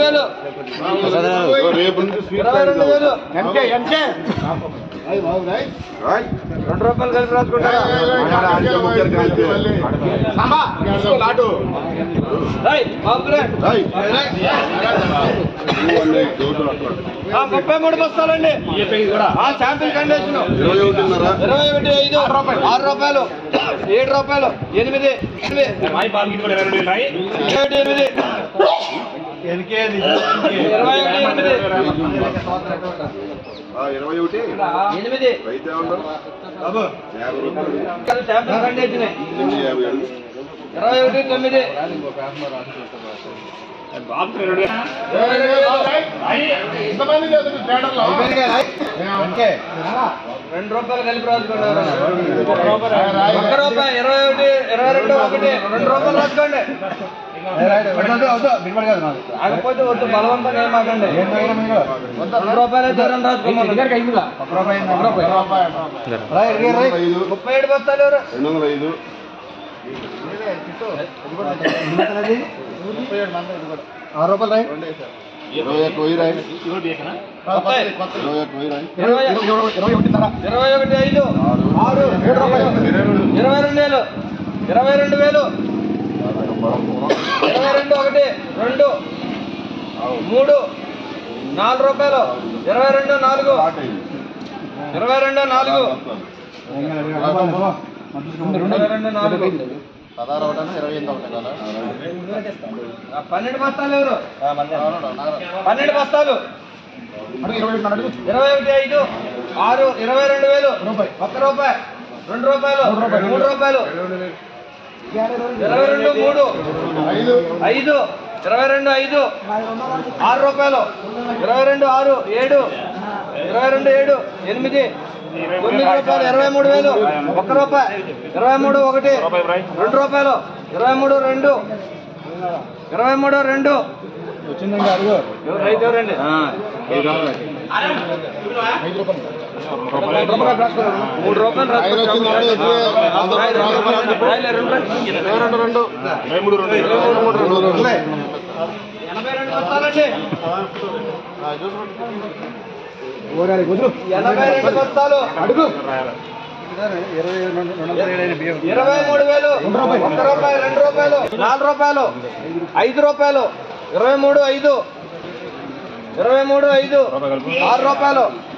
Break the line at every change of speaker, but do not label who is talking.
వేలు
రేపు నుంచి స్వీట్
ఇరవై రెండు వేలు
రైట్
రెండు రూపాయలు కలిపి రాసుకుంటారా రైట్ బాబులే ఆ, ముప్పై మూడు బస్తాలండి ఆ శాంపిల్ కండిషన్
ఇరవై ఒకటిన్నర
ఇరవై ఒకటి ఐదు ఆరు రూపాయలు ఏడు రూపాయలు ఎనిమిది ఎనిమిది ఇరవై ఒకటి ఎనిమిది ఇరవై ఒకటి ఎనిమిది
ఆ, ఇరవై ఒకటి
ఎనిమిది
రైతు ఏమన్నారు యాభై రూపాయలు
శాంపిల్ కండిషన్
ఎనిమిది యాభై ఏడు
ఇరవై ఒకటి తొమ్మిది ఇరవై రెండు రెండు రూపాయలు కలిపి రాసుకోండి ఒక్క రూపాయి ఇరవై ఒకటి ఇరవై రెండు ఒకటి రెండు రూపాయలు రాసుకోండి కాకపోతే వద్దు బలవంతంగా ఏమాకండి రెండు రూపాయలు అయితే రెండు రాసుకోమని
ఐదు
ముప్పై ఏడు బస్తాలు ఎవరు
రెండు వందల ఐదు ఇరవై ఒక్క వెయ్యి రాయి
ముప్పై
ఇరవై ఒక్క వెయ్యి రాయి
ఇరవై ఇరవై ఒకటి ఐదు ఆరు ఏడు రూపాయలు ఇరవై రెండు వేలు ఇరవై రెండు వేలు ఇరవై రెండు ఒకటి రెండు మూడు నాలుగు రూపాయలు ఇరవై రెండు నాలుగు ఇరవై రెండు నాలుగు ఇరవై రెండు నాలుగు
పదహారు ఒకటి ఇరవై ఎనిమిది ఒకటి కదా
ఆ, పన్నెండు బస్తాలు ఎవరు పన్నెండు బస్తాలు ఇరవై ఒకటి ఐదు ఆరు ఇరవై రెండు వేలు ఒక్క రూపాయి రెండు రూపాయలు మూడు రూపాయలు ఇరవై రెండు మూడు ఐదు ఇరవై రెండు ఐదు ఆరు రూపాయలు ఇరవై రెండు ఆరు ఏడు ఇరవై రెండు ఏడు ఎనిమిది తొమ్మిది రూపాయలు ఇరవై మూడు వేలు ఒక్క రూపాయి ఇరవై మూడు ఒకటి రెండు రూపాయలు ఇరవై మూడు రెండు ఇరవై మూడు రెండు ఎవరు రైతు ఎవరండి మూడు రూపాయలు రాసుకోండి. రాయలే, రెండు రాయలే. ఎనభై రెండు బస్తాలండి ఎనభై రెండు బస్తాలు అడుగు ఇరవై మూడు వేలు ఒక్క రూపాయి రెండు రూపాయలు నాలుగు రూపాయలు ఐదు రూపాయలు ఇరవై మూడు ఐదు ఇరవై మూడు ఐదు ఆరు రూపాయలు